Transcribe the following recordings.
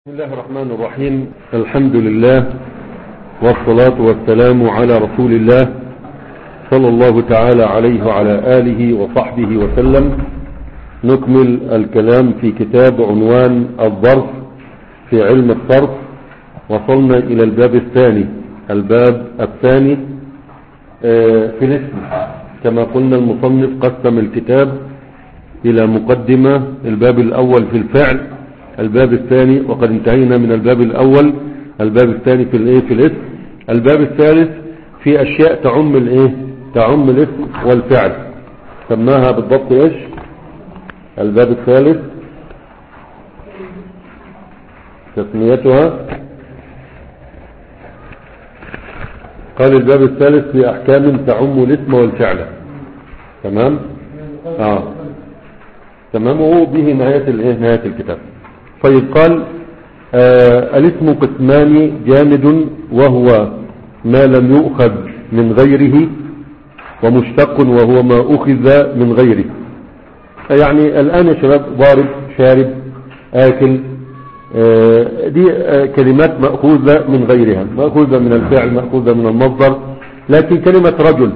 بسم الله الرحمن الرحيم الحمد لله والصلاة والسلام على رسول الله صلى الله تعالى عليه وعلى آله وصحبه وسلم نكمل الكلام في كتاب عنوان الظرف في علم الصرف وصلنا إلى الباب الثاني الباب الثاني في الاسم كما قلنا المصنف قسم الكتاب إلى مقدمة الباب الأول في الفعل الباب الثاني وقد انتهينا من الباب الأول الباب الثاني في الايه في الاسم الباب الثالث في أشياء تعم الايه تعم الاسم والفعل سماها بالضبط ايش الباب الثالث تسميتها قال الباب الثالث في أحكام تعم الاسم والفعل تمام اه تمام وهو به نهاية الايه نهاية الكتاب طيب قال آه الاسم قسمان جامد وهو ما لم يؤخذ من غيره ومشتق وهو ما أخذ من غيره يعني الآن يا شباب ضارب شارب آكل آه دي آه كلمات مأخوذة من غيرها مأخوذة من الفعل مأخوذة من المصدر لكن كلمة رجل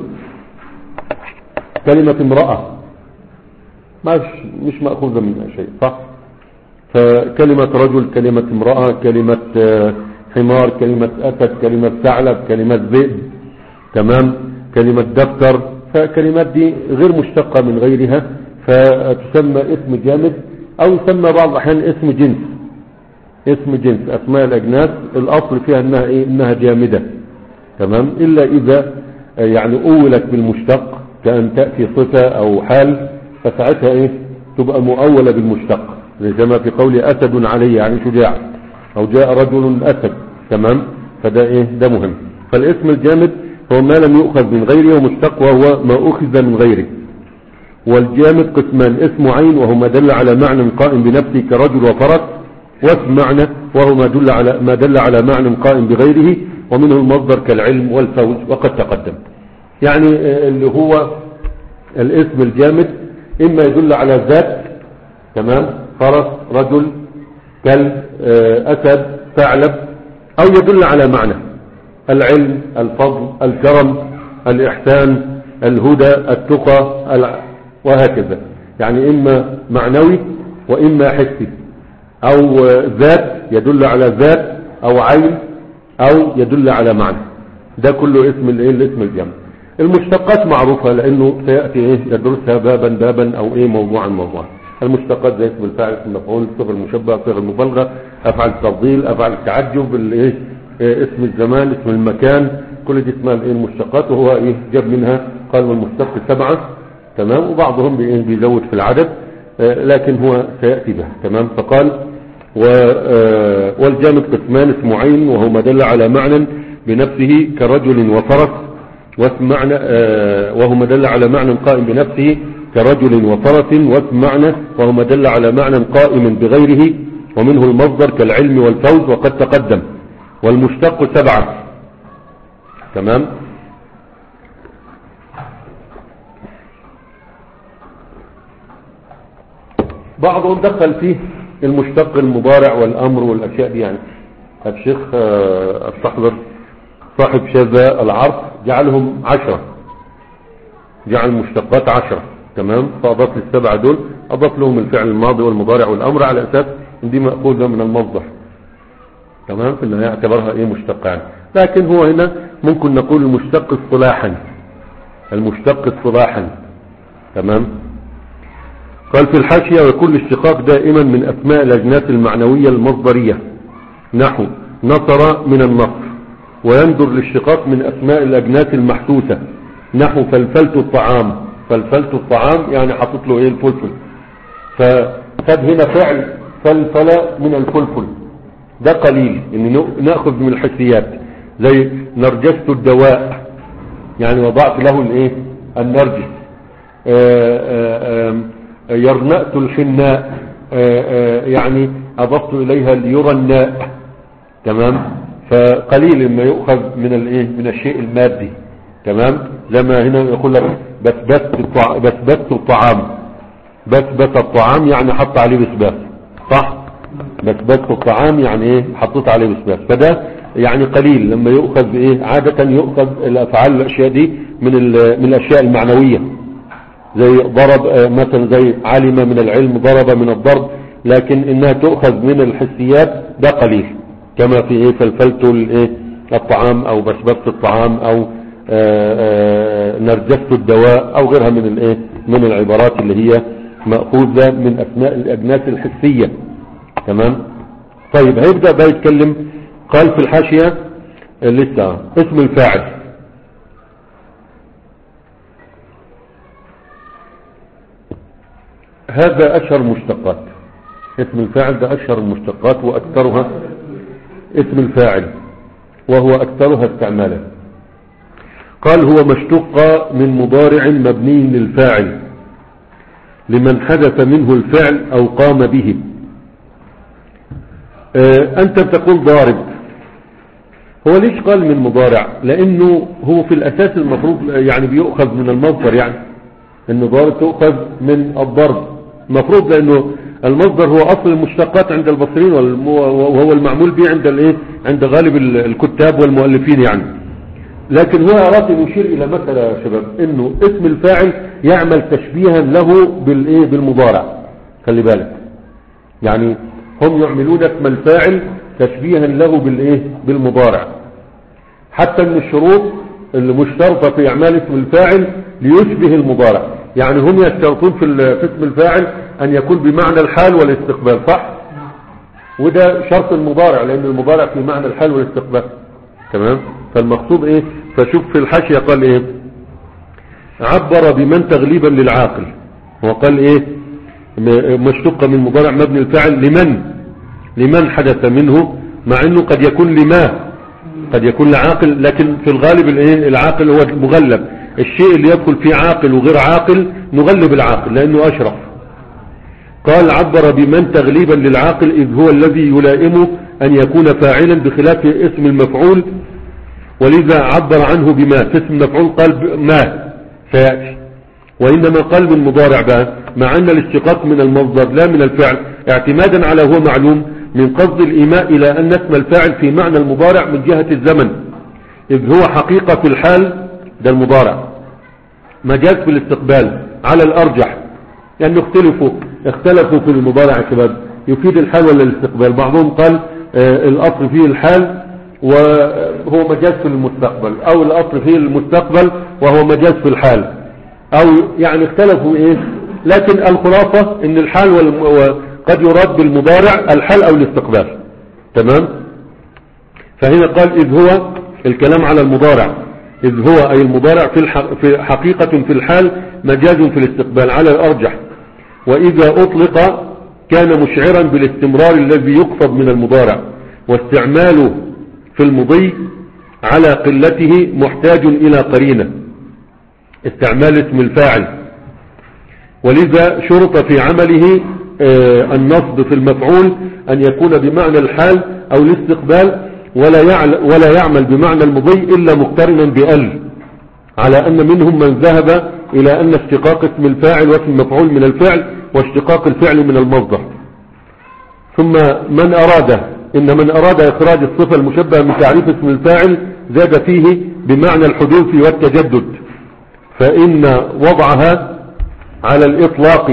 كلمة امرأة مش, مش مأخوذة منها شيء صح فكلمة رجل كلمة امرأة كلمة حمار كلمة أسد كلمة ثعلب كلمة ذئب تمام كلمة دفتر فكلمات دي غير مشتقة من غيرها فتسمى اسم جامد أو يسمى بعض الأحيان اسم جنس اسم جنس أسماء الأجناس الأصل فيها إنها, إيه؟ إنها جامدة تمام إلا إذا يعني أولت بالمشتق كأن تأتي صفة أو حال فساعتها إيه تبقى مؤولة بالمشتق كما في قول أسد علي يعني شجاع أو جاء رجل أسد تمام فده إيه ده مهم فالاسم الجامد هو ما لم يؤخذ من غيره ومشتق وهو ما أخذ من غيره والجامد قسمان اسم عين وهو ما دل على معنى قائم بنفسه كرجل وفرس واسم معنى وهو ما دل على ما دل على معنى قائم بغيره ومنه المصدر كالعلم والفوز وقد تقدم يعني اللي هو الاسم الجامد إما يدل على ذات تمام فرس رجل كلب أسد ثعلب أو يدل على معنى العلم الفضل الكرم الإحسان الهدى التقى وهكذا يعني إما معنوي وإما حسي أو ذات يدل على ذات أو عين أو يدل على معنى ده كله اسم الايه الاسم الجمع المشتقات معروفة لأنه سيأتي إيه يدرسها بابا بابا أو إيه موضوعا موضوعا المشتقات زي اسم الفاعل اسم المفعول صيغه المشبه صيغه المبالغه افعال التفضيل افعال التعجب الايه اسم الزمان اسم المكان كل دي اسمها الايه المشتقات وهو ايه جاب منها قال والمشتق سبعه تمام وبعضهم بيزود في العدد لكن هو سياتي بها تمام فقال والجامد قسمان اسم عين وهو ما دل على معنى بنفسه كرجل وفرس واسم معنى وهو ما دل على معنى قائم بنفسه كرجل وفرس واسم معنى وهو ما دل على معنى قائم بغيره ومنه المصدر كالعلم والفوز وقد تقدم والمشتق سبعة تمام بعضهم دخل فيه المشتق المضارع والأمر والأشياء دي يعني الشيخ الصحبر صاحب شذا العرض جعلهم عشرة جعل المشتقات عشرة تمام فأضاف للسبعة دول أضاف لهم الفعل الماضي والمضارع والأمر على أساس ان دي مأخوذة من المصدر تمام في النهاية اعتبرها ايه مشتقان لكن هو هنا ممكن نقول المشتق اصطلاحا المشتق اصطلاحا تمام قال في الحاشية وكل اشتقاق دائما من أسماء الأجناس المعنوية المصدرية نحو نصر من النصر ويندر الاشتقاق من أسماء الأجناس المحسوسة نحو فلفلت الطعام فلفلت الطعام يعني حطيت له ايه الفلفل فخد هنا فعل فلفل من الفلفل ده قليل ان ناخذ من الحسيات زي نرجست الدواء يعني وضعت له الايه النرجس يرنأت الحناء يعني اضفت اليها اليرناء تمام فقليل ما يؤخذ من الايه من الشيء المادي تمام زي ما هنا يقول لك بسبست بسبست الطعام بسبس الطعام يعني حط عليه بسباس صح بسبس الطعام يعني ايه حطيت عليه بسباس فده يعني قليل لما يؤخذ ايه عادة يؤخذ الافعال الاشياء دي من ال- من الاشياء المعنوية زي ضرب آه، مثلا زي علم من العلم ضرب من الضرب لكن انها تؤخذ من الحسيات ده قليل كما في ايه فلفلت الايه الطعام او بسبست الطعام او آه، آه، نرجست الدواء او غيرها من الايه من العبارات اللي هي مأخوذة من اسماء الاجناس الحسية تمام طيب هيبدأ بقى يتكلم قال في الحاشية آه، لسه اسم الفاعل هذا أشهر مشتقات اسم الفاعل ده أشهر المشتقات وأكثرها اسم الفاعل وهو أكثرها استعمالا قال هو مشتق من مضارع مبني للفاعل لمن حدث منه الفعل أو قام به آه، أنت بتقول ضارب هو ليش قال من مضارع لأنه هو في الأساس المفروض يعني بيؤخذ من المصدر يعني أنه ضارب تؤخذ من الضرب المفروض لأنه المصدر هو أصل المشتقات عند البصريين والم- وهو المعمول به عند الايه عند غالب ال- الكتاب والمؤلفين يعني لكن هو أراد أن يشير إلى مسألة يا شباب أنه اسم الفاعل يعمل تشبيها له بالإيه بالمضارع خلي بالك يعني هم يعملون اسم الفاعل تشبيها له بالإيه بالمضارع حتى من الشروط اللي مشترطة في إعمال اسم الفاعل ليشبه المضارع يعني هم يشترطون في ال- في اسم الفاعل أن يكون بمعنى الحال والاستقبال صح؟ وده شرط المضارع لأن المضارع في معنى الحال والاستقبال تمام فالمقصود ايه فشوف في الحاشية قال ايه عبر بمن تغليبا للعاقل هو قال ايه م- مشتق من مضارع مبني الفاعل لمن لمن حدث منه مع انه قد يكون لما قد يكون لعاقل لكن في الغالب الايه العاقل هو المغلب الشيء اللي يدخل فيه عاقل وغير عاقل نغلب العاقل لانه اشرف قال عبر بمن تغليبا للعاقل إذ هو الذي يلائمه أن يكون فاعلا بخلاف اسم المفعول ولذا عبر عنه بما في اسم المفعول قال ب- ما سيأتي وإنما قال بالمضارع بقى مع أن الاشتقاق من المصدر لا من الفعل اعتمادا على هو معلوم من قصد الإيماء إلى أن اسم الفاعل في معنى المضارع من جهة الزمن إذ هو حقيقة الحال ده المضارع مجاز في الاستقبال على الأرجح لأنه اختلفوا اختلفوا في المضارع يا شباب يفيد الحال ولا الاستقبال بعضهم قال آه، الأصل فيه الحال وهو مجاز في المستقبل أو الأصل فيه المستقبل وهو مجاز في الحال أو يعني اختلفوا إيه لكن الخلاصة إن الحال والم... قد يراد بالمضارع الحال أو الاستقبال تمام فهنا قال إذ هو الكلام على المضارع إذ هو أي المضارع في, الح... في حقيقة في الحال مجاز في الاستقبال على الأرجح وإذا أطلق كان مشعرا بالاستمرار الذي يقصد من المضارع واستعماله في المضي على قلته محتاج إلى قرينة استعمال اسم الفاعل ولذا شرط في عمله آه، النصب في المفعول أن يكون بمعنى الحال أو الاستقبال ولا يعل ولا يعمل بمعنى المضي إلا مقترنا بأل على أن منهم من ذهب إلى أن اشتقاق اسم الفاعل واسم المفعول من الفعل واشتقاق الفعل من المصدر ثم من أراد إن من أراد إخراج الصفة المشبهة من تعريف اسم الفاعل زاد فيه بمعنى الحدوث والتجدد فإن وضعها على الإطلاق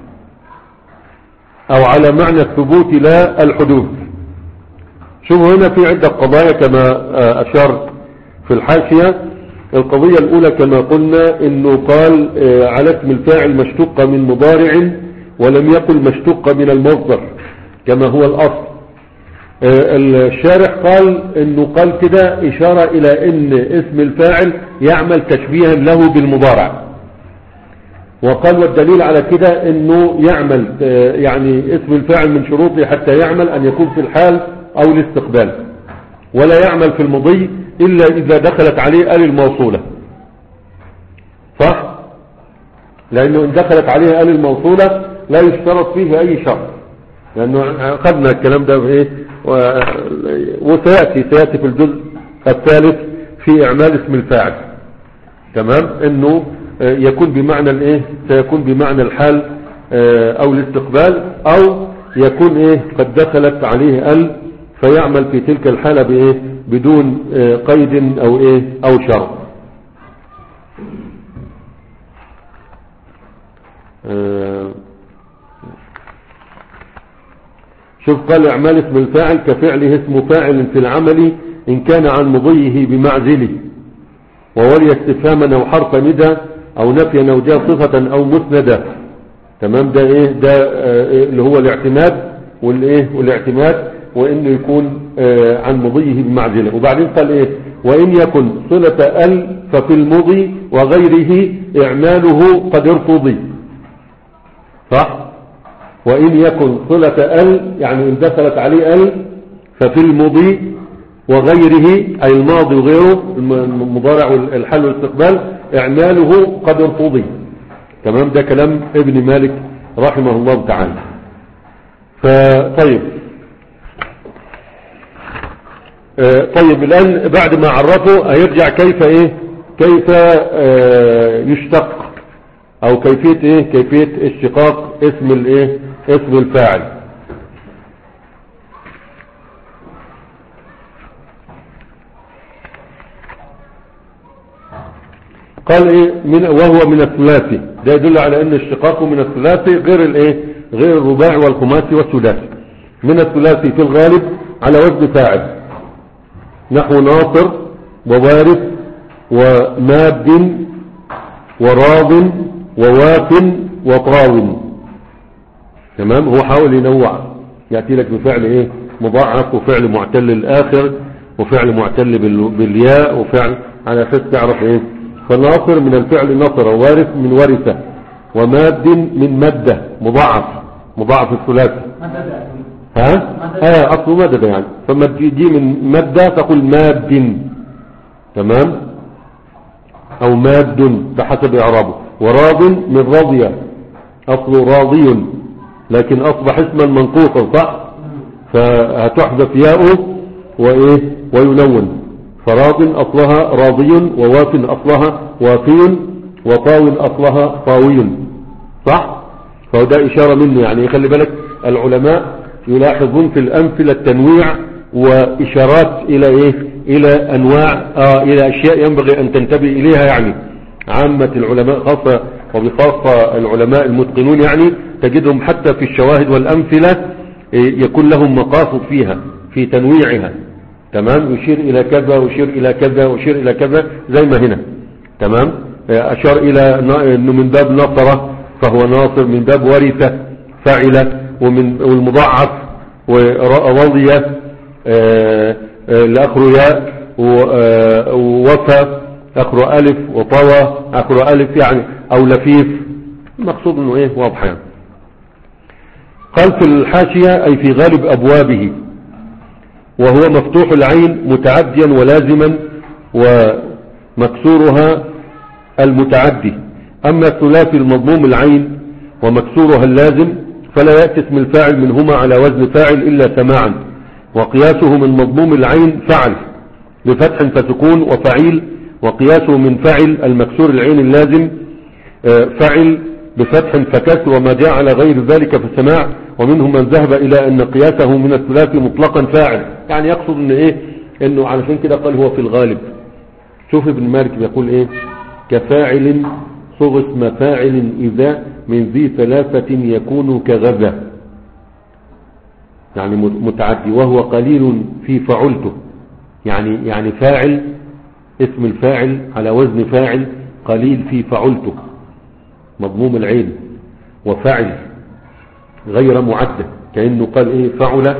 أو على معنى الثبوت لا الحدوث شوفوا هنا في عدة قضايا كما آه، أشار في الحاشية القضية الأولى كما قلنا أنه قال آه، على اسم الفاعل مشتق من مضارع ولم يقل مشتق من المصدر كما هو الأصل آه، الشارح قال أنه قال كده إشارة إلى أن اسم الفاعل يعمل تشبيها له بالمضارع وقال والدليل على كده أنه يعمل آه، يعني اسم الفاعل من شروطه حتى يعمل أن يكون في الحال أو الاستقبال ولا يعمل في المضي إلا إذا دخلت عليه آل الموصولة صح لأنه إن دخلت عليه آل الموصولة لا يشترط فيه أي شرط لأنه أخذنا الكلام ده في إيه و- وسيأتي سيأتي في الجزء الثالث في إعمال اسم الفاعل تمام إنه آه، يكون بمعنى الإيه سيكون بمعنى الحال آه، أو الاستقبال أو يكون ايه قد دخلت عليه ال فيعمل في تلك الحالة بايه بدون آه، قيد او ايه او شرط آه، شوف قال اعمال اسم الفاعل كفعله اسم فاعل في العمل ان كان عن مضيه بمعزله وولي استفهاما او حرف ندى او نفيا او جاء صفة او مسندة تمام ده ايه ده آه اللي هو الاعتماد والايه والاعتماد وانه يكون آه عن مضيه بمعزله وبعدين قال ايه وان يكن صلة ال ففي المضي وغيره اعماله قد ارفضي صح وإن يكن صلة ال يعني إن دخلت عليه ال ففي المضي وغيره أي الماضي وغيره المضارع والحل والاستقبال إعماله قد ارفضي تمام ده كلام ابن مالك رحمه الله تعالى فطيب آه طيب الآن بعد ما عرفه هيرجع كيف ايه كيف آه يشتق او كيفية ايه كيفية اشتقاق اسم الايه اسم الفاعل قال ايه من وهو من الثلاثي ده يدل على ان اشتقاقه من الثلاثي غير الايه غير الرباعي والخماسي والثلاثي من الثلاثي في الغالب على وزن فاعل نحو ناصر ووارث وماد وراض وواف وطاو تمام هو حاول ينوع يأتي لك بفعل ايه مضاعف وفعل معتل الاخر وفعل معتل بالياء وفعل على اساس تعرف ايه فالناصر من الفعل نصر ووارث من ورثة وماد من مادة مضاعف مضاعف الثلاثي ها اه اصله مادة يعني فما تجي من مادة تقول ماد تمام او ماد بحسب اعرابه وراض من راضية اصله راضي لكن اصبح اسما منقوصا صح فهتحذف ياؤه وايه ويلون فراض اصلها راضي وواف اصلها وافي وطاو اصلها طاوي صح فهو ده اشارة منه يعني خلي بالك العلماء يلاحظون في الامثلة التنويع واشارات الى ايه الى انواع آه الى اشياء ينبغي ان تنتبه اليها يعني عامة العلماء خاصة وبخاصة العلماء المتقنون يعني تجدهم حتى في الشواهد والأمثلة يكون لهم مقاصد فيها في تنويعها تمام يشير إلى كذا ويشير إلى كذا ويشير إلى كذا زي ما هنا تمام أشار إلى أنه من باب نصرة فهو ناصر من باب ورثة فعلة ومن والمضاعف ووضية لأخر ياء ووفى أخر ألف وطوى أخر ألف يعني أو لفيف المقصود أنه إيه واضح يعني قال في الحاشية أي في غالب أبوابه وهو مفتوح العين متعديا ولازما ومكسورها المتعدي أما الثلاثي المضموم العين ومكسورها اللازم فلا يأتي اسم الفاعل منهما على وزن فاعل إلا سماعا وقياسه من مضموم العين فعل بفتح فسكون وفعيل وقياسه من فعل المكسور العين اللازم فعل بفتح فكسر وما جاء على غير ذلك في السماع ومنهم من ذهب إلى أن قياسه من الثلاثي مطلقا فاعل يعني يقصد أن إيه أنه علشان كده قال هو في الغالب شوف ابن مالك بيقول إيه كفاعل صغ اسم فاعل إذا من ذي ثلاثة يكون كغذا يعني متعدي وهو قليل في فعلته يعني يعني فاعل اسم الفاعل على وزن فاعل قليل في فعلته مضموم العين وفعل غير معدة كأنه قال ايه فعل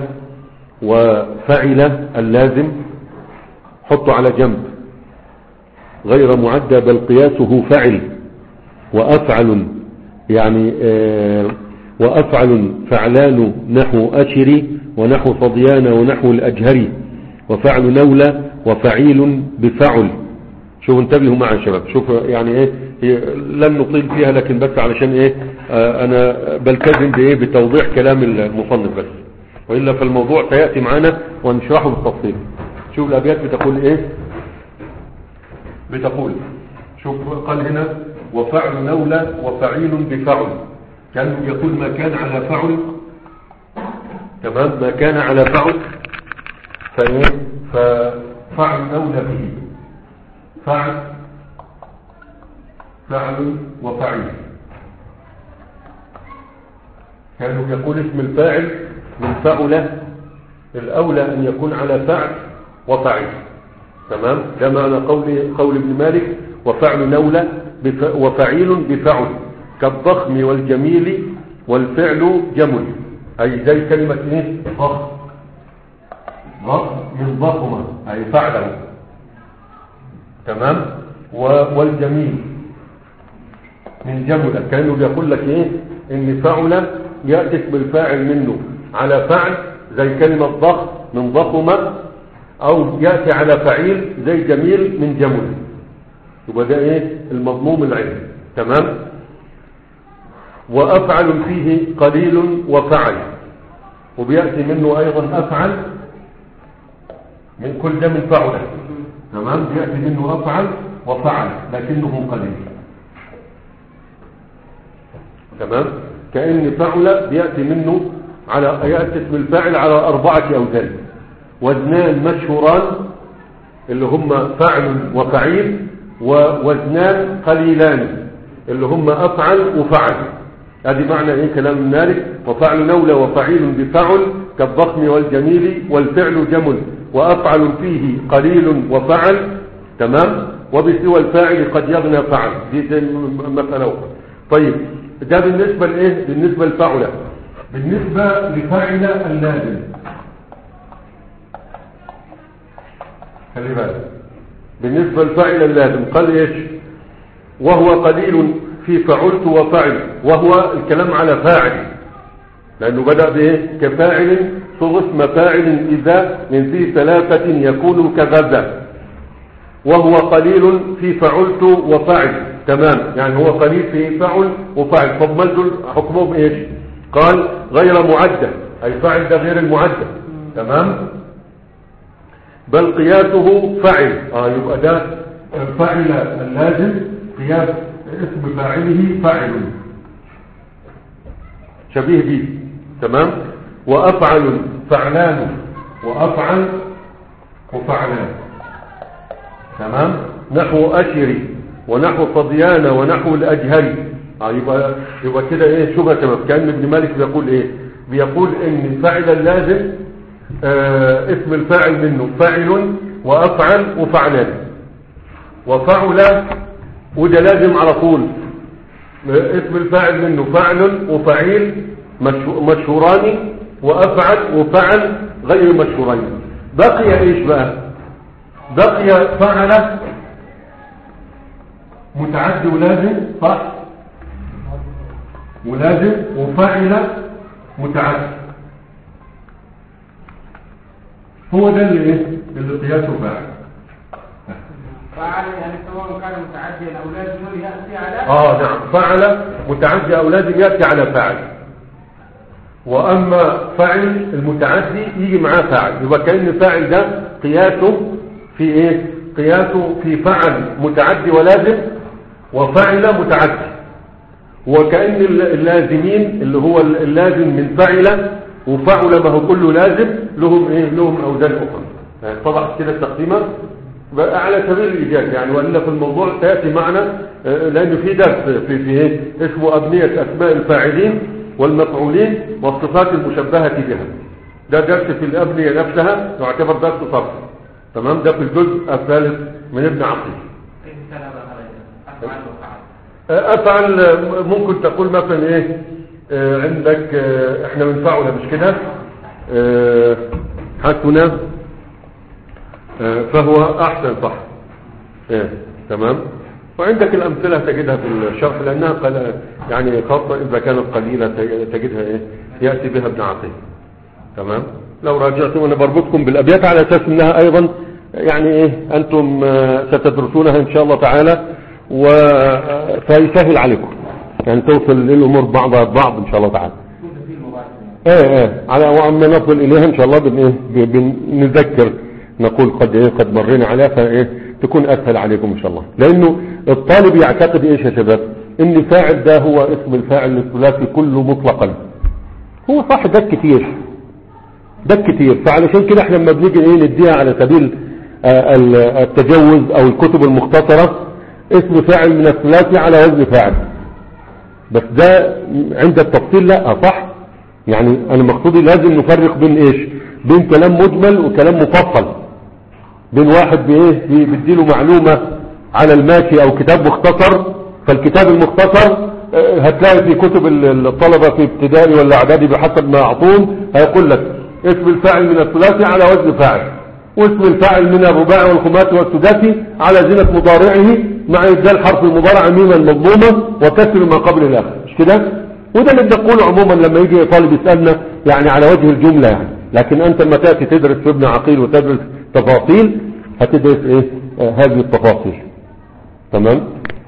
وفعل اللازم حطه على جنب غير معدة بل قياسه فعل وأفعل يعني آه وأفعل فعلان نحو أشري ونحو صديان ونحو الأجهري وفعل نولى وفعيل بفعل شوفوا انتبهوا معي يا شباب شوف يعني ايه لن نطيل فيها لكن بس علشان ايه آه انا بلتزم بايه بتوضيح كلام المصنف بس وإلا فالموضوع سيأتي معنا ونشرحه بالتفصيل شوف الابيات بتقول ايه بتقول شوف قال هنا وفعل نولى وفعيل بفعل كان يقول ما كان على فعل تمام ما كان على فعل فايه ففعل اولى به فعل فعل وفعيل كانوا يقول اسم الفاعل من فعل الاولى ان يكون على فعل وفعيل تمام ده معنى قول قول ابن مالك وفعل الاولى بف- وفعيل بفعل كالضخم والجميل والفعل جمل اي زي كلمه ايه ضخم ضخم من ضخمه اي فعله تمام و- والجميل من جملة كانوا بيقول لك ايه ان فعل يأتي بالفاعل منه على فعل زي كلمة ضخم من ضخمة او يأتي على فعيل زي جميل من جمل يبقى ده ايه المضموم العلمي تمام وافعل فيه قليل وفعل وبيأتي منه ايضا افعل من كل ده من فعل تمام بيأتي منه افعل وفعل لكنه قليل تمام كأن فعل بيأتي منه على يأتي اسم الفاعل على أربعة أوزان وزنان مشهوران اللي هم فعل وفعيل ووزنان قليلان اللي هم أفعل وفعل هذه معنى ايه كلام المالك وفعل نولى وفعيل بفعل كالضخم والجميل والفعل جمل وأفعل فيه قليل وفعل تمام وبسوى الفاعل قد يغنى فعل دي زي مسألة أخرى طيب ده بالنسبة لإيه بالنسبة لفعلة بالنسبة لفاعل اللازم خلي بالك بالنسبة لفاعل اللازم قال ايش وهو قليل في فعلت وفعل وهو الكلام على فاعل لأنه بدأ بإيه كفاعل صغ اسم فاعل إذا من في ثلاثة يكون كذا وهو قليل في فعلت وفعل تمام يعني هو قليل في فعل وفعل طب مالته حكمهم ايش قال غير معدة اي فعل ده غير المعدة تمام بل قياسه فعل اه يبقى ده فعل اللازم قياس اسم فاعله فاعل شبيه به تمام وافعل فعلان وافعل وفعلان تمام نحو أشري ونحو صديان ونحو الأجهري آه يبقى, يبقى كده ايه شبه تمام كأن ابن مالك بيقول ايه بيقول ان فاعل اللازم آه اسم الفاعل منه فاعل وأفعل وفعلان وفعل وده لازم على طول اسم الفاعل منه فعل وفعيل مشهوران وأفعل وفعل غير مشهورين بقي ايش بقى بقي فعل متعدي ولازم صح ولازم وفعل متعدي هو ده اللي ايه اللي قياسه فاعل فعل يعني سواء كان متعديا او لازما ياتي على اه نعم فعل متعدي او لازم ياتي على فاعل واما فعل المتعدي يجي معاه فاعل يبقى كان فاعل ده قياسه في ايه قياسه في فعل متعدي ولازم وفعل متعدي وكأن اللازمين اللي هو اللازم من فعل وفعل ما هو كله لازم لهم ايه لهم اوزان اخرى يعني طبعا كده التقسيمه بقى على سبيل الايجاز يعني والا في الموضوع تاتي معنا لانه في درس في في ايه اسمه ابنيه اسماء الفاعلين والمفعولين والصفات المشبهه بها ده درس في الابنيه نفسها يعتبر درس صرف تمام ده في الجزء الثالث من ابن عقيل كيف كان هذا افعل وفعل افعل ممكن تقول مثلا ايه آه عندك آه احنا بنفعل مش كده آه حسنا فهو احسن صح ايه تمام وعندك الامثله تجدها في الشرح لانها قل... يعني خاصه اذا كانت قليله تجدها ايه ياتي بها ابن عقيل تمام لو راجعتم انا بربطكم بالابيات على اساس انها ايضا يعني ايه انتم ستدرسونها ان شاء الله تعالى و فيسهل عليكم يعني توصل للامور بعضها ببعض ان شاء الله تعالى كنت في المباشر ايه ايه على وعما نصل اليها ان شاء الله بن ايه بنذكر نقول قد ايه قد مرينا عليها فايه تكون اسهل عليكم ان شاء الله لانه الطالب يعتقد ايش يا شباب ان فاعل ده هو اسم الفاعل الثلاثي كله مطلقا هو صح ده كتير ده كتير فعلشان كده احنا لما بنيجي ايه نديها على سبيل آه، ال- التجوز او الكتب المختصرة اسم فاعل من الثلاثي على وزن فاعل بس ده عند التفصيل لا صح يعني انا مقصودي لازم نفرق بين ايش بين كلام مجمل وكلام مفصل بين واحد بايه بي- بيديله معلومة على الماشي او كتاب مختصر فالكتاب المختصر آه، هتلاقي في كتب ال- الطلبة في ابتدائي ولا اعدادي بحسب ما اعطوهم هيقول لك اسم الفاعل من الثلاثي على وزن فاعل واسم الفاعل من الرباعي والخماسي والسداسي على زنة مضارعه مع إبدال حرف المضارع ميما مضمومة وكسر ما قبل الآخر مش كده وده اللي بنقوله عموما لما يجي طالب يسألنا يعني على وجه الجملة يعني لكن أنت لما تأتي تدرس في ابن عقيل وتدرس تفاصيل هتدرس إيه آه هذه التفاصيل تمام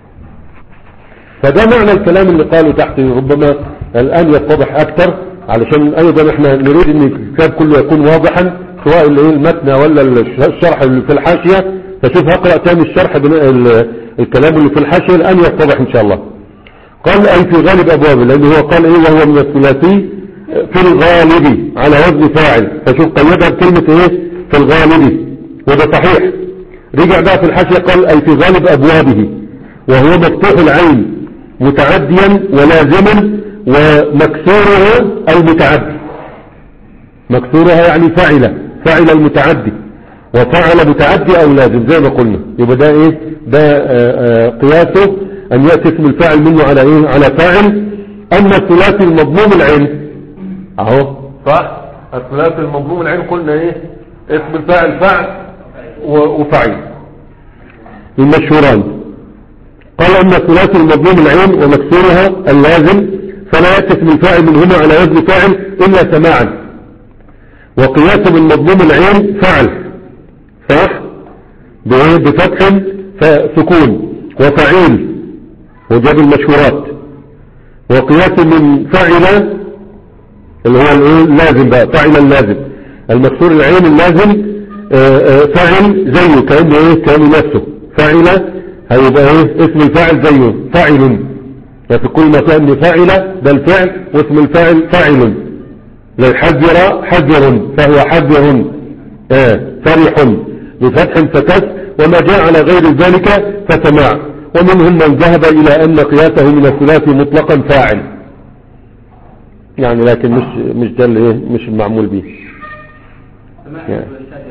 فده معنى الكلام اللي قاله تحت ربما الآن يتضح أكثر علشان أيضا احنا نريد أن الكتاب كله يكون واضحا سواء اللي هي المتن ولا الشرح اللي في الحاشية فشوف هقرأ تاني الشرح بن- ال- الكلام اللي في الحاشية الآن يتضح إن شاء الله قال أي في غالب أبوابه لأنه هو قال إيه وهو من الثلاثي في الغالب على وزن فاعل فشوف قيدها بكلمة إيه في الغالب وده صحيح رجع بقى في الحاشية قال أي في غالب أبوابه وهو مفتوح العين متعديا ولازما ومكسورها المتعدي مكسورها يعني فاعلة فاعل المتعدي وفعل متعدي او لازم زي ما قلنا يبقى ده ايه ده آه، آه، قياسه ان يأتي اسم الفاعل منه على ايه على فاعل اما الثلاثي المضموم العين اهو صح الثلاثي المضموم العين قلنا ايه اسم الفاعل فاعل و- وفعيل المشهوران قال اما الثلاثي المضموم العين ومكسورها اللازم فلا يأتي اسم الفاعل منهما على وزن فاعل الا سماعا وقياسه من مضموم العين فعل صح بإيه؟ بفتح فسكون وفعيل وجاب المشهورات وقياسه من فعل اللي هو الايه اللازم بقى فعل اللازم المكسور العين اللازم آه، آه، فاعل زيه كأنه ايه كأنه نفسه فاعل هيبقى ايه اسم الفاعل زيه فاعل ففي كل مكان فاعل ده الفعل واسم الفاعل فاعل لو حذر حذر فهو حذر آه فرح بفتح فكس وما جاء على غير ذلك فسماع ومنهم من ذهب إلى أن قياسه من الثلاثي مطلقا فاعل يعني لكن مش مش ده اللي إيه؟ مش المعمول به يعني.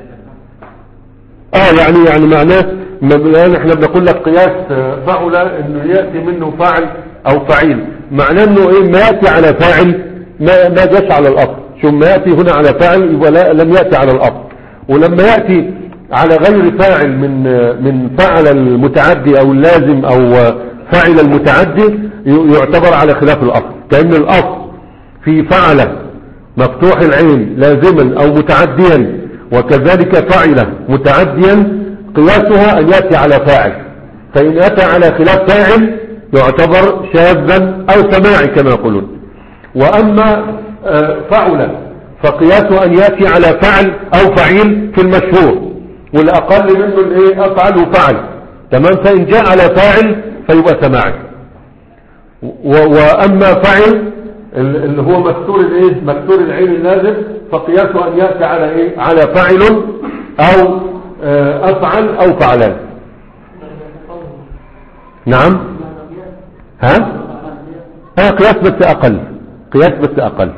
اه يعني يعني معناه ما الان احنا بنقول لك قياس آه، فعل انه ياتي منه فاعل او فعيل معناه انه ايه ما ياتي على فاعل ما ما جاش على الاصل شو ما ياتي هنا على فاعل يبقى لا لم ياتي على الاصل ولما ياتي على غير فاعل من آه، من فعل المتعدي او اللازم او آه، فاعل المتعدي ي- يعتبر على خلاف الاصل كان الاصل في فعل مفتوح العين لازما او متعديا وكذلك فعل متعديا قياسها ان ياتي على فاعل فان اتى على خلاف فاعل يعتبر شاذا او سماعي كما يقولون واما آه، فعل فقياسه ان ياتي على فعل او فعيل في المشهور والاقل منه الايه افعل وفعل تمام فان جاء على فاعل فيبقى سماعي و- واما فعل ال- اللي هو مكسور الايه مكسور العين اللازم فقياسه ان ياتي على ايه على فاعل او آه، افعل او فعلان نعم ها ها قياس بس اقل قياس بس اقل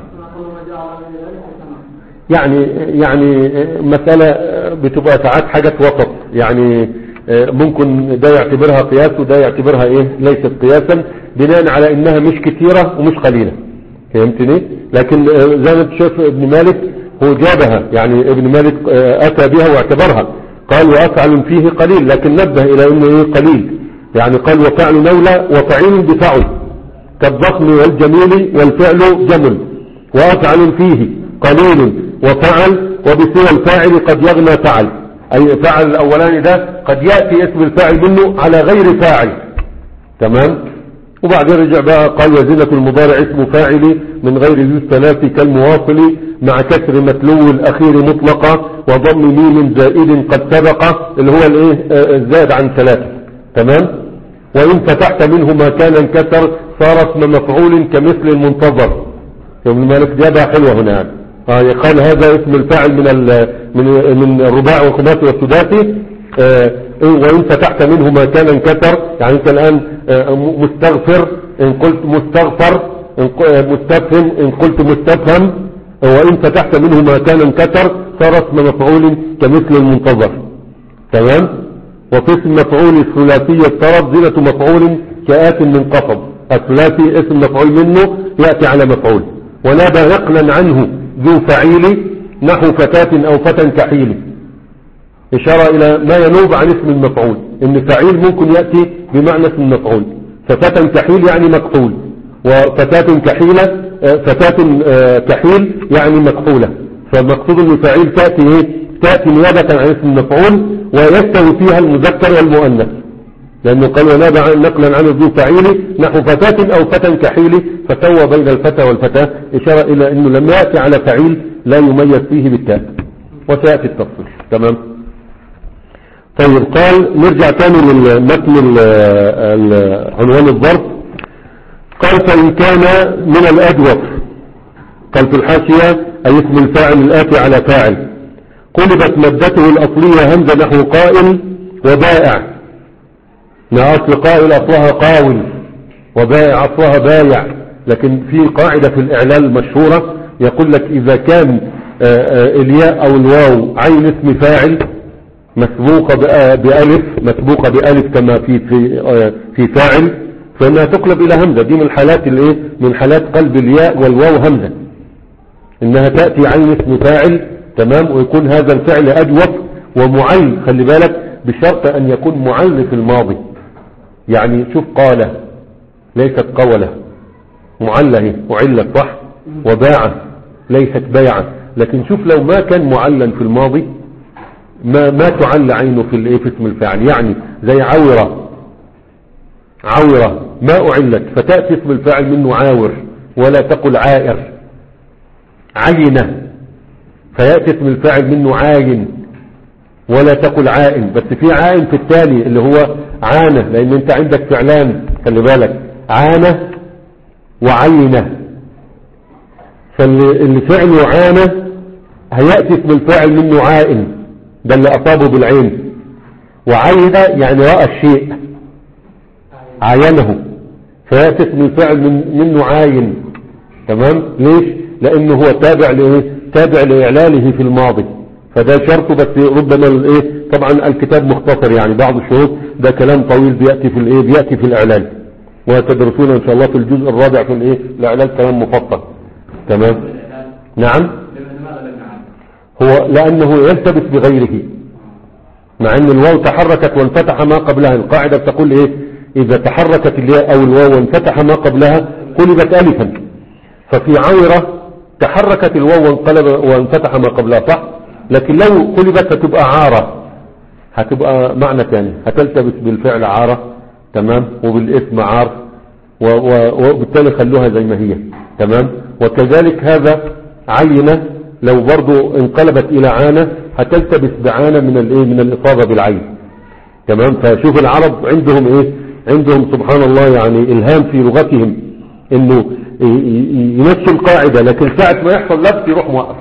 يعني يعني مسألة بتبقى ساعات حاجة وسط يعني ممكن ده يعتبرها قياس وده يعتبرها ايه ليست قياسا بناء على انها مش كثيرة ومش قليلة فهمتني لكن زي ما انت شايف ابن مالك هو جابها يعني ابن مالك اتى بها واعتبرها قال وافعل فيه قليل لكن نبه الى انه ايه قليل يعني قال وفعل نولى وفعيل بفعل كالضخم والجميل والفعل جمل وافعل فيه قليل وفعل وبسوى الفاعل قد يغنى فعل أي فعل الأولاني ده قد يأتي اسم الفاعل منه على غير فاعل تمام وبعدين رجع بقى قال وزنة المضارع اسم فاعل من غير ذي الثلاث كالمواصل مع كسر متلو الأخير مطلقة وضم ميم زائد قد سبق اللي هو الايه آه، الزائد عن ثلاثة تمام وإن فتحت منه ما كان انكسر صار اسم مفعول كمثل المنتظر ابن مالك جابها حلوة هنا يعني اه يقال هذا اسم الفاعل من ال من من الرباع والخماسي والسداسي آه وان فتحت منه ما كان انكسر يعني انت الان آه مستغفر ان قلت مستغفر إن ق- آه، مستفهم ان قلت مستفهم وان فتحت منه ما كان انكسر صار اسم مفعول كمثل المنتظر تمام وفي اسم مفعول الثلاثي الطرف زينة مفعول كآت من قصب الثلاثي اسم مفعول منه يأتي على مفعول ونادى نقلا عنه ذو فعيل نحو فتاة أو فتى كحيل إشارة إلى ما ينوب عن اسم المفعول إن فعيل ممكن يأتي بمعنى اسم المفعول ففتى كحيل يعني مكحول وفتاة كحيلة آه، فتاة آه، كحيل يعني مكحولة فالمقصود ان فعيل تأتي ايه تأتي نيابة عن اسم المفعول ويستوي فيها المذكر والمؤنث لأنه قال ونادى عن- نقلا عن ذو فعيل نحو فتاة أو فتى كحيل فسوى بين الفتى والفتاة إشارة إلى أنه لما يأتي على فعيل لا يميز فيه بالتاء وسيأتي التفصيل تمام طيب قال نرجع تاني للمتن ال- ال- عنوان الظرف قال فإن كان من الأدوف قال في الحاشية أي اسم الفاعل الآتي على فاعل قلبت مادته الأصلية همزة نحو قائل وبائع ما أصل قائل أصلها قاول وبائع أصلها بايع لكن في قاعدة في الإعلال المشهورة يقول لك إذا كان آه، آه، الياء أو الواو عين اسم فاعل مسبوقة بأ- بألف مسبوقة بألف كما في في آه، في فاعل فإنها تقلب إلى همزة دي من حالات الإيه من حالات قلب الياء والواو همزة إنها تأتي عين اسم فاعل تمام ويكون هذا الفعل أجوف ومعل خلي بالك بشرط أن يكون معل في الماضي يعني شوف قال ليست قولة معلة هي أعلت صح وباعة ليست بيعة لكن شوف لو ما كان معلا في الماضي ما ما تعل عينه في الايه في اسم الفاعل يعني زي عورة عورة ما أعلت فتأتي اسم الفاعل منه عاور ولا تقل عائر عينة فيأتي اسم الفاعل منه عاين ولا تقل عائن بس في عائن في التالي اللي هو عانة لأن أنت عندك فعلان خلي بالك عانة وعينة فاللي فعله عانة هيأتي اسم الفاعل منه عائن ده اللي أصابه بالعين وعينة يعني رأى الشيء عاينه فيأتي اسم الفاعل من منه عاين تمام ليش لأنه هو تابع لإيه تابع لإعلاله في الماضي فده شرطه بس ربما الايه طبعا الكتاب مختصر يعني بعض الشروط ده كلام طويل بيأتي في الايه بيأتي في الإعلال وتدرسون ان شاء الله في الجزء الرابع في الايه الإعلال كلام مفصل تمام نعم لماذا لم نعلم؟ هو لأنه يلتبس بغيره مع ان الواو تحركت وانفتح ما قبلها القاعدة بتقول ايه اذا تحركت الياء او الواو وانفتح ما قبلها قلبت الفا ففي عورة تحركت الواو وانقلب وانفتح ما قبلها صح لكن لو قلبت هتبقى عارة هتبقى معنى ثاني هتلتبس بالفعل عارة تمام وبالاسم عار و- و- وبالتالي خلوها زي ما هي تمام وكذلك هذا عينة لو برضو انقلبت الى عانة هتلتبس بعانة من الايه من الاصابة بالعين تمام فشوف العرب عندهم ايه عندهم سبحان الله يعني الهام في لغتهم انه ي- ي- يمشي القاعدة لكن ساعة ما يحصل لبس يروح موقف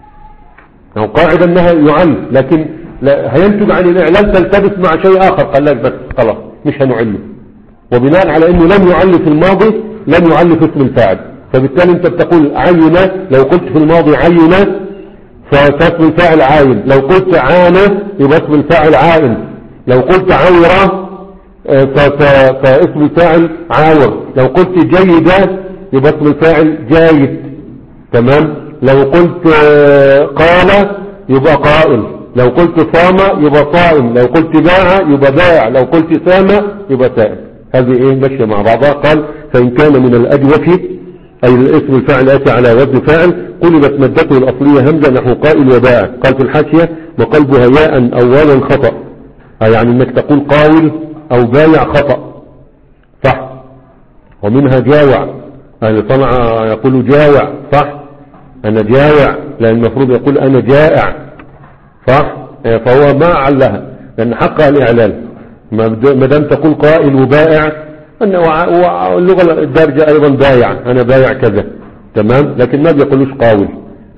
أو قاعدة انها يعل لكن لا هينتج عن الاعلان تلتبس مع شيء اخر قال لك بس خلاص مش هنعله وبناء على انه لم يعل في الماضي لم يعل في اسم الفاعل فبالتالي انت بتقول عينة لو قلت في الماضي عينة فاسم الفاعل عاين لو قلت عانة يبقى اسم الفاعل عائن لو قلت عورة آه، ف- ف- فاسم الفاعل عاور لو قلت جيدة يبقى اسم الفاعل جايد تمام لو قلت آه، قال يبقى قائل لو قلت صام يبقى صائم لو قلت باع يبقى باع لو قلت سام يبقى سائم هذه ايه ماشيه مع بعضها قال فان كان من الاجوف اي الاسم الفاعل اتى على وزن فاعل قلبت مادته الاصليه همزه نحو قائل وباع قال في الحاشيه وقلبها ياء او واوا خطا أي يعني انك تقول قاول او بايع خطا صح ومنها جاوع أهل صنعاء يقول جاوع صح أنا جاوع لأن المفروض يقول أنا جائع صح آه، فهو ما علها لأن حقها الإعلال ما بد- ما دام تقول قائل وبائع أنه وع- وع- اللغة الدارجة أيضا بايع أنا بايع كذا تمام لكن ما بيقولوش قاول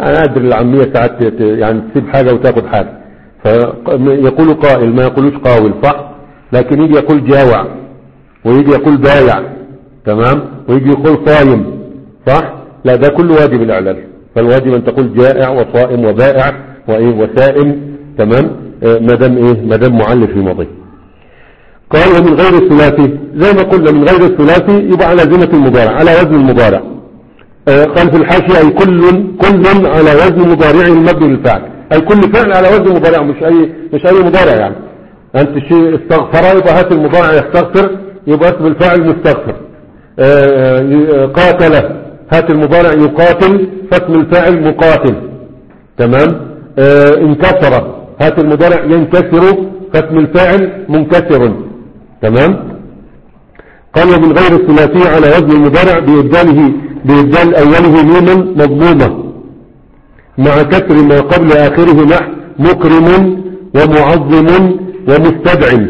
أنا أدري العامية ساعات ت- يعني تسيب حاجة وتاخد حاجة فيقول قائل ما يقولوش قاول صح لكن يجي يقول جاوع ويجي يقول بايع تمام ويجي يقول صايم صح لا ده كله واجب الإعلال فالواجب أن تقول جائع وصائم وبائع وإيه وسائم تمام آه، ما دام إيه ما دام معلل في ماضي قال ومن غير الثلاثي زي ما قلنا من غير الثلاثي يبقى على زمة المضارع على وزن المضارع آه، قال في الحاشية أي كل كل على وزن مضارع المبني للفعل أي كل فعل على وزن مضارع مش أي مش أي مضارع يعني أنت شيء استغفر يبقى هات المضارع يستغفر يبقى اسم الفاعل مستغفر آه، آه، قاتل هات المضارع يقاتل فاسم الفاعل مقاتل تمام آه، انكسر هات المضارع ينكسر فاسم الفاعل منكسر تمام قال ومن غير الثلاثي على وزن المضارع بإبداله بإبدال أوله ميما مضمومة مع كسر ما قبل آخره نحو مكرم ومعظم ومستدع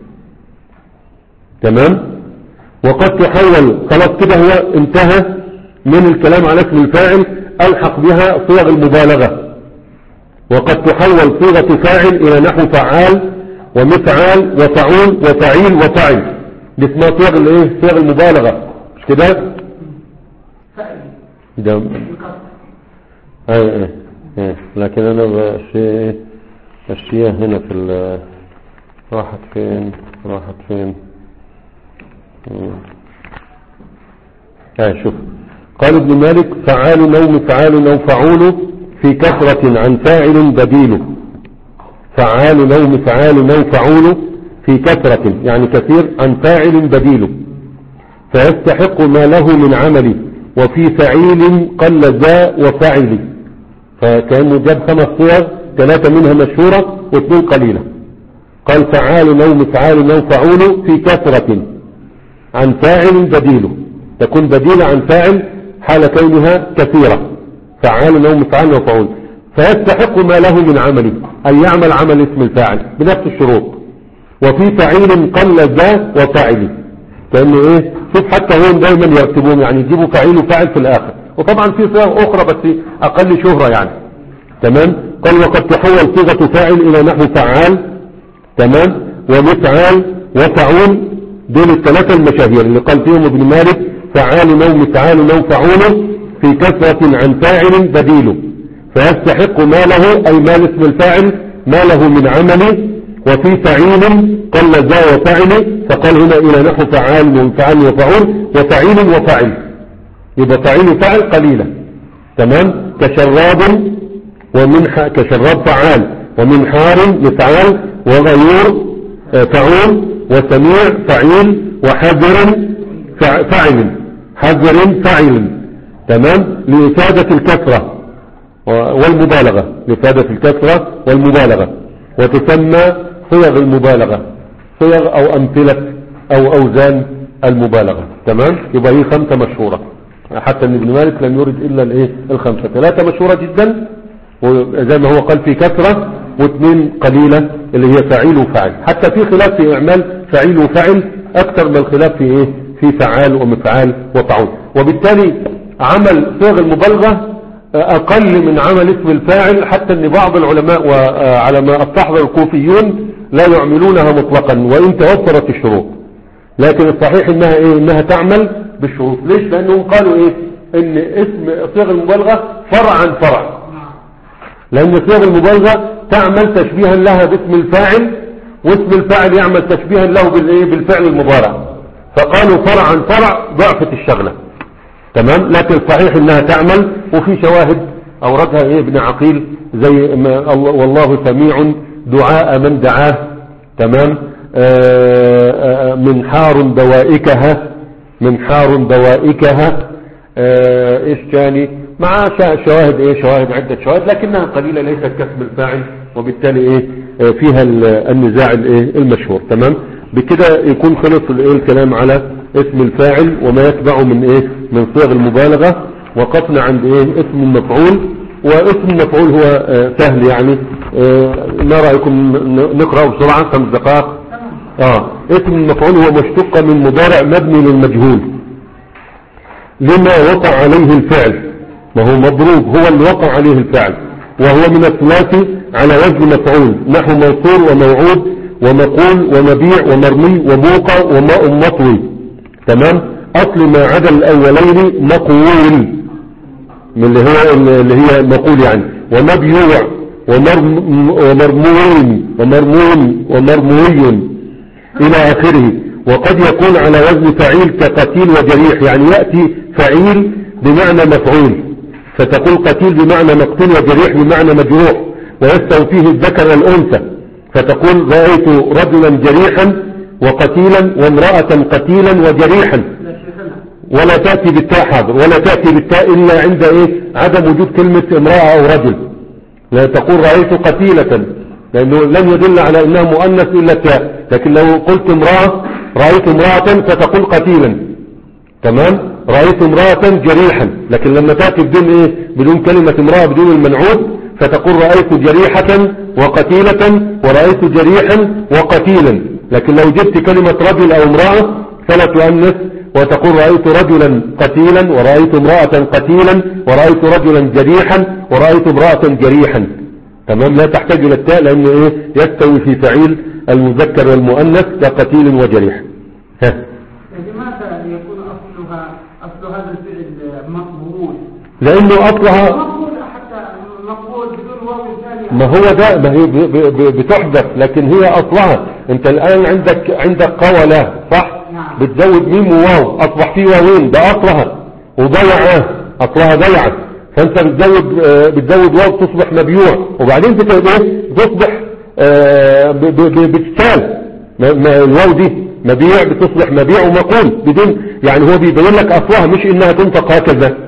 تمام وقد تحول خلاص كده هو انتهى من الكلام على اسم الفاعل ألحق بها صيغ المبالغة وقد تحول صيغة فاعل إلى نحو فعال ومفعال وفعول وفعيل وفعل دي اسمها صيغ الايه صيغ المبالغة مش كده فعل ده بالكسر اي اي اي لكن انا بشي اشياء هنا في ال راحت فين راحت فين مم. هاي شوف قال ابن مالك فعال او مفعال او فعول في كثرة عن فاعل بديل فعال او مفعال او فعول في كثرة يعني كثير عن فاعل بديل فيستحق ما له من عمل وفي فعيل قل ذا وفعل فكأنه جاب خمس صور ثلاثة منها مشهورة واثنين قليلة قال فعال أو مفعال أو فعول في كثرة عن فاعل بديله تكون بديلة عن فاعل حال كونها كثيرة فعال أو مفعال أو فعول فيستحق ما له من عمل أن يعمل عمل اسم الفاعل بنفس الشروط وفي فعيل قل ذا وفاعل كأنه ايه شوف حتى هم دايما يرتبون يعني يجيبوا فعيل وفاعل في الاخر وطبعا في صيغ اخرى بس اقل شهرة يعني تمام قال وقد تحول صيغة فاعل الى نحو فعال تمام ومفعال وفعول دول الثلاثة المشاهير اللي قال فيهم ابن مالك فعال او مفعال او فعول في كثرة عن فاعل بديله فيستحق ما له اي مال اسم الفاعل ما له من عمل وفي فعيل قل ذا وفعل فقال هنا إلى نحو فعال وفعل وفعول وفعيل وفعل يبقى فعيل وفعل قليلا تمام كشراب ومنح كشراب فعال ومنحار مفعال وغيور آه، فعول وسميع فعيل وحذر فع- فعل حذر فعل تمام لإفادة الكثرة والمبالغة لإفادة الكثرة والمبالغة وتسمى صيغ المبالغة صيغ أو أمثلة أو أوزان المبالغة تمام يبقى هي خمسة مشهورة حتى ان ابن مالك لم يرد إلا الايه الخمسة ثلاثة مشهورة جدا وزي ما هو قال في كثرة واثنين قليلة اللي هي فعيل وفعل حتى في خلاف في إعمال فعيل وفعل أكثر من الخلاف في إيه في فعال ومفعال وفعول وبالتالي عمل صيغ المبالغة أقل من عمل اسم الفاعل حتى أن بعض العلماء وعلى ما استحضر الكوفيون لا يعملونها مطلقا وإن توفرت الشروط لكن الصحيح إنها إيه إنها تعمل بالشروط ليش لأنهم قالوا إيه إن اسم صيغ المبالغة فرع عن فرع لأن صيغ المبالغة تعمل تشبيها لها باسم الفاعل واسم الفاعل يعمل تشبيها له بالإيه بالفعل المضارع فقالوا فرع عن فرع ضعفت الشغلة تمام لكن صحيح انها تعمل وفي شواهد اوردها ايه ابن عقيل زي ما الله والله سميع دعاء من دعاه تمام آآ آآ منحار دوائكها منحار دوائكها آه، ايش تاني مع شا- شواهد ايه شواهد عدة شواهد لكنها قليلة ليست كسب الفاعل وبالتالي ايه آه، فيها ال- النزاع الايه المشهور تمام بكده يكون خلص الايه الكلام على اسم الفاعل وما يتبعه من ايه من صيغ المبالغة وقفنا عند ايه اسم المفعول واسم المفعول هو آه، سهل يعني آه، ما رأيكم ن- نقرأه بسرعة خمس دقائق اه اسم المفعول هو مشتق من مضارع مبني للمجهول لما وقع عليه الفعل ما هو مضروب هو اللي وقع عليه الفعل وهو من الثلاثي على وزن مفعول نحو موصول وموعود ومقول ومبيع ومرمي وموقع ومطوي تمام اصل ما عدا الاولين مقول من اللي هو اللي هي مقول يعني ومبيوع ومرم ومرموين ومرمون ومرموي الى اخره وقد يكون على وزن فعيل كقتيل وجريح يعني يأتي فعيل بمعنى مفعول فتقول قتيل بمعنى مقتول وجريح بمعنى مجروح ويستوي فيه الذكر والأنثى فتقول رأيت رجلا جريحا وقتيلا وامرأة قتيلا وجريحا ولا تأتي بالتاء حاضر ولا تأتي بالتاء إلا عند إيه عدم وجود كلمة امرأة أو رجل لا تقول رأيت قتيلة لأنه لم يدل على أنها مؤنث إلا التاء لكن لو قلت امرأة رأيت امرأة فتقول قتيلا تمام رأيت امرأة جريحا لكن لما تأتي بدون ايه بدون كلمة امرأة بدون المنعود فتقول رأيت جريحة وقتيلة ورأيت جريحا وقتيلا لكن لو جبت كلمة رجل او امرأة فلا تؤنث وتقول رأيت رجلا قتيلا ورأيت امرأة قتيلا ورأيت رجلا جريحا ورأيت امرأة جريحا تمام لا تحتاج الى التاء لانه ايه يستوي في فعيل المذكر والمؤنث كقتيل وجريح ها لماذا يكون أصلها أصل هذا الفعل مقبول لانه اصلها مقبول حتى مقبول بدون واو ثانية ما هو ده ما هي ب- ب- ب- بتحدث لكن هي اصلها انت الان عندك عندك قولة صح نعم. بتزود ميم وواو اصبح فيه واوين ده اصلها وضيعه اصلها ضيعه فانت بتزود آه، بتزود واو تصبح مبيوع وبعدين بت- ايه تصبح آه، ب- ب- ب- بتشال ما- ما- الواو دي مبيع بتصبح مبيع ومقول بدون يعني هو بيبين لك اصلها مش انها تنطق هكذا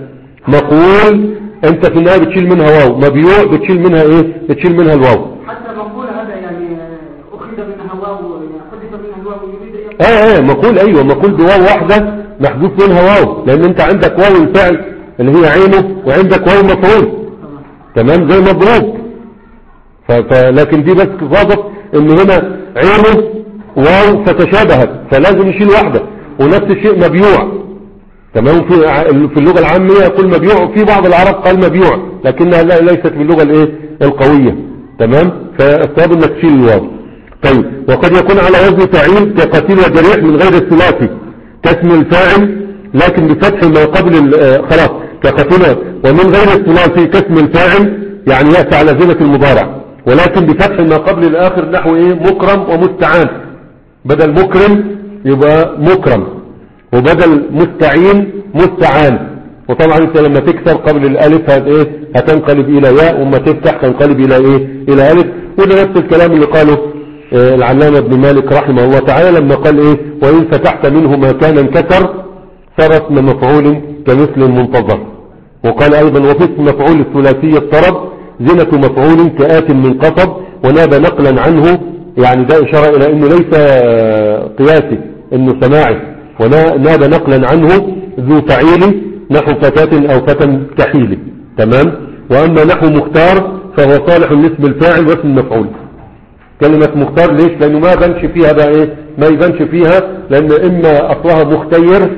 مقول انت في النهايه بتشيل منها واو مبيوع بتشيل منها ايه بتشيل منها الواو حتى مقبول هذا يعني أخذ منها واو يعني حذف منها الواو يريد أن اه اه مقول ايوه مقول بواو واحدة محذوف منها واو لان انت عندك واو الفعل اللي هي عينه وعندك واو مفعول تمام زي مضروب ف... ف... لكن دي بس ضابط ان هنا عينه واو فتشابهت فلازم يشيل واحدة ونفس الشيء مبيوع تمام في ع- في اللغة العامية يقول مبيوع في بعض العرب قال مبيوع لكنها لا ليست باللغة الايه القوية تمام فالصواب انك تشيل الواو طيب وقد يكون على وزن فعيل كقتيل وجريح من غير الثلاثي كاسم الفاعل لكن بفتح ما قبل ال- آه، خلاص كقتيل ومن غير الثلاثي كاسم الفاعل يعني يأتي على زمة المضارع ولكن بفتح ما قبل الآخر نحو ايه مكرم ومستعان بدل مكرم يبقى مكرم وبدل مستعين مستعان وطبعا انت لما تكسر قبل الالف هت ايه هتنقلب الى ياء وما تفتح تنقلب الى ايه الى الف وده نفس الكلام اللي قاله آه، العلامة ابن مالك رحمه الله تعالى لما قال ايه وان فتحت منه ما كان انكسر صار اسم مفعول كمثل منتظر وقال ايضا وفي اسم مفعول الثلاثي الطرب زنة مفعول كآت من قصب وناب نقلا عنه يعني ده اشارة الى انه ليس آه، قياسي انه سماعي وناب نقلا عنه ذو فعيل نحو فتاة او فتى كحيل تمام واما نحو مختار فهو صالح لاسم الفاعل واسم المفعول كلمة مختار ليش لانه ما يبانش فيها بقى ايه ما يبانش فيها لان اما اصلها مختير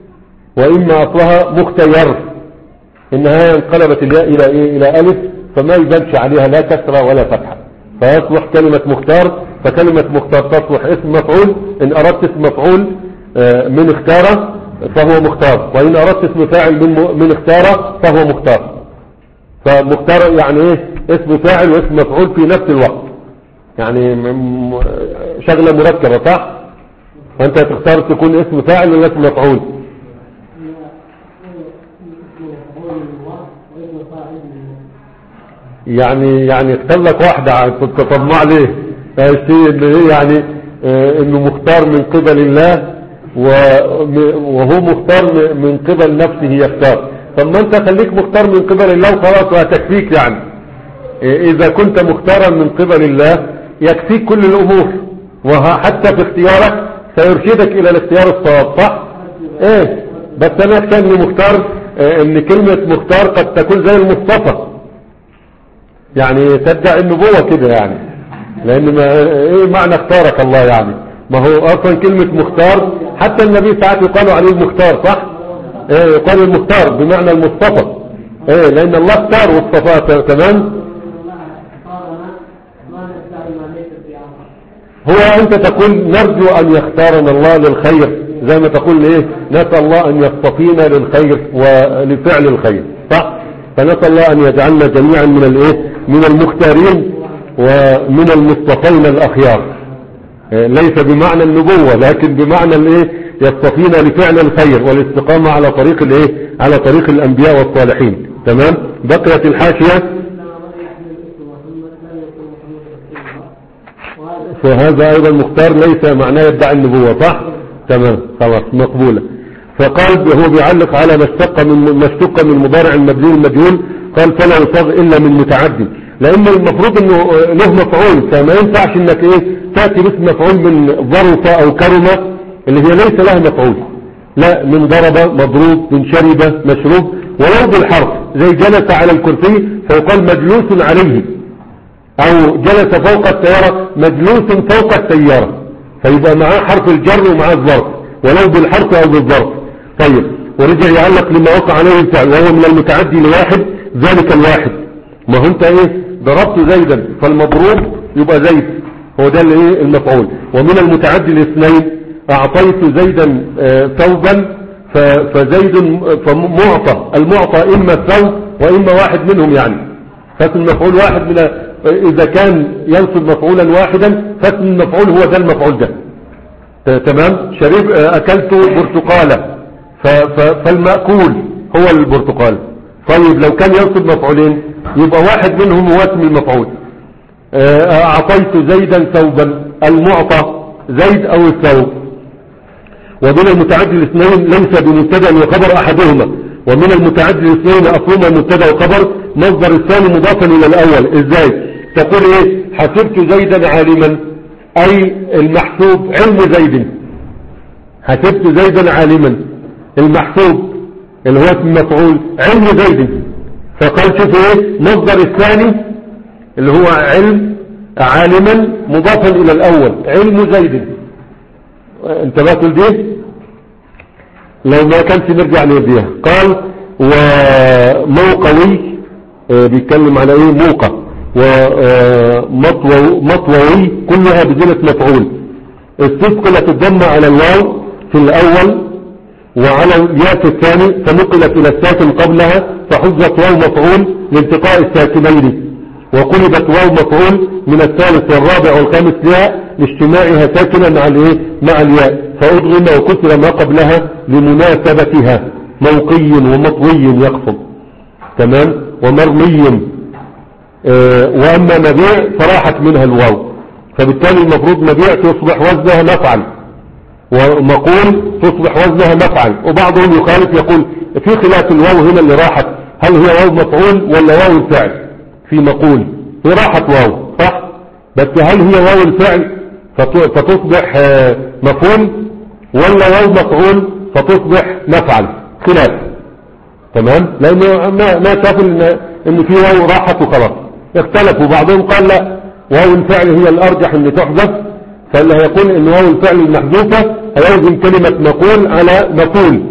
واما اصلها مختير انها انقلبت الياء الى ايه الى الف فما يبانش عليها لا كسرة ولا فتحة فيصلح كلمة مختار فكلمة مختار تصلح اسم مفعول ان اردت اسم مفعول آه، من اختار فهو مختار وان اردت اسم فاعل من م- من اختار فهو مختار فمختار يعني ايه اسم فاعل واسم مفعول في نفس الوقت يعني م- م- شغلة مركبة صح فانت تختار تكون اسم فاعل ولا اسم مفعول يعني يعني اختار لك واحدة كنت تطمع ليه الشيء اللي هي يعني آه، انه مختار من قبل الله و- وهو مختار م- من قبل نفسه يختار طب ما انت خليك مختار من قبل الله وخلاص وهتكفيك يعني إذا كنت مختارا من قبل الله يكفيك كل الأمور وحتى في اختيارك سيرشدك إلى الاختيار الصواب صح؟ إيه بس أنا كان مختار آه، إن كلمة مختار قد تكون زي المصطفى يعني تدعي النبوة كده يعني لأن ما إيه معنى اختارك الله يعني ما هو أصلا كلمة مختار حتى النبي ساعات يقال عليه المختار صح؟ إيه يقال المختار بمعنى المصطفى ايه لان الله اختار واصطفاه ت- تمام الله اختارنا ما نستعمل ما ليس في عمر هو انت تقول نرجو ان يختارنا الله للخير زي ما تقول ايه نسأل الله ان يصطفينا للخير ولفعل الخير صح فنسأل الله ان يجعلنا جميعا من الايه من المختارين ومن المصطفين الاخيار إيه، ليس بمعنى النبوة لكن بمعنى الايه يصطفينا لفعل الخير والاستقامة على طريق الايه على طريق الانبياء والصالحين تمام بقيت الحاشية إنما من يحمل اسم محمد لا يكون محمد رسول الله وهذا فهذا ايضا مختار ليس معناه يدعي النبوة صح تمام خلاص مقبولة فقال هو بيعلق على ما اشتق من ما اشتق من مضارع المبني المجهول قال فلا يصاغ الا من متعدي لان المفروض انه له مفعول فما ينفعش انك ايه تاتي باسم مفعول من ظرف او كرمة اللي هي ليس لها مفعول لا من ضرب مضروب من شرب مشروب ولو بالحرف زي جلس على الكرسي فيقال مجلوس عليه او جلس فوق السيارة مجلوس فوق السيارة فيبقى معاه حرف الجر ومعاه الظرف ولو بالحرف او بالظرف طيب ورجع يعلق لما وقع عليه الفعل وهو من المتعدي لواحد ذلك الواحد ما هو انت ايه ضربت زيدا فالمضروب يبقى زيد هو ده اللي ايه المفعول ومن المتعدي لاثنين اعطيت زيدا آه، ثوبا ف- فزيد فمعطى المعطى اما الثوب واما واحد منهم يعني فاسم المفعول واحد من اذا كان ينصب مفعولا واحدا فاسم المفعول هو ده المفعول ده ت- تمام شريب آه، اكلت برتقالة ف- ف- فالمأكول هو البرتقال طيب لو كان ينصب مفعولين يبقى واحد منهم هو اسم المفعول آه، اعطيت زيدا ثوبا المعطى زيد او الثوب ومن المتعدي الاثنين ليس بمبتدا وخبر احدهما ومن المتعدي الاثنين اصلهما مبتدا وخبر مصدر الثاني مضافا الى الاول ازاي تقول ايه حسبت زيدا عالما اي المحسوب علم زيد حسبت زيدا عالما المحسوب اللي هو اسم مفعول علم زيد فقال شوفوا ايه مصدر الثاني اللي هو علم عالما مضافا الى الاول علم زيد انتبهتوا لدي لو ما كانش نرجع نوديها قال وموقوي آه، بيتكلم على ايه موقع ومطووي كلها بزينة مفعول استثقلت الضمة على الواو في الاول وعلى الياء في الثاني فنقلت الى الساكن قبلها فحذت واو مفعول لالتقاء الساكنين وقلبت واو مفعول من الثالث والرابع والخامس ياء لاجتماعها ساكنا مع الايه مع الياء فأضغم وكسر ما قبلها لمناسبتها موقي ومطوي يقصد تمام ومرمي آه واما مبيع فراحت منها الواو فبالتالي المفروض مبيع تصبح وزنها مفعل ومقول تصبح وزنها مفعل وبعضهم يخالف يقول في خلاف الواو هنا اللي راحت هل هي واو مفعول ولا واو الفعل في مقول هي راحت واو صح بس هل هي واو الفعل فت- فتصبح آه، مفعول ولا واو مفعول فتصبح مفعل خلاف تمام لانه ما ما شافوا ان ان في واو راحت وخلاص اختلفوا بعضهم قال لا واو الفعل هي الارجح ان تحذف فاللي هيقول ان واو الفعل المحذوفه هيوزن كلمه مقول على مقول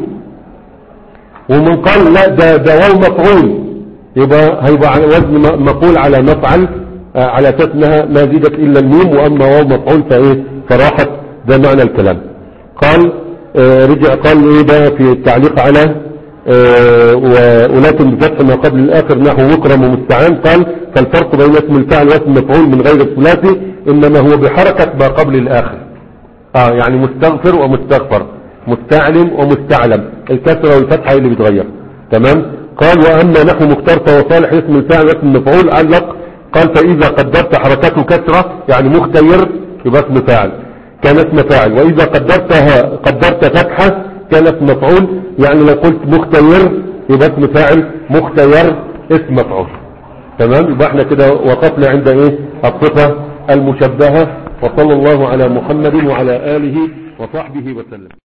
ومن قال لا ده ده واو مفعول يبقى هيبقى على وزن م- مقول على مفعل آه، على اساس انها ما زيدت الا الميم واما واو مفعول فايه فراحت ده معنى الكلام قال آه، رجع قال ايه بقى في التعليق على آه، و- ولكن بفتح ما قبل الاخر نحو مكرم ومستعان قال فالفرق بين اسم الفاعل واسم المفعول من غير الثلاثي انما هو بحركة ما قبل الاخر اه يعني مستغفر ومستغفر مستعلم ومستعلم الكسرة والفتحة هي اللي بتغير تمام قال واما نحو مختار وصالح اسم الفاعل واسم المفعول علق قال فاذا قدرت حركته كسرة يعني مختير يبقى اسم فاعل كان اسم فاعل واذا قدرتها قدرت فتحة كان اسم مفعول يعني لو قلت مختير يبقى اسم فاعل مختير اسم مفعول تمام يبقى احنا كده وقفنا عند ايه الصفة المشبهة وصلى الله على محمد وعلى آله وصحبه وسلم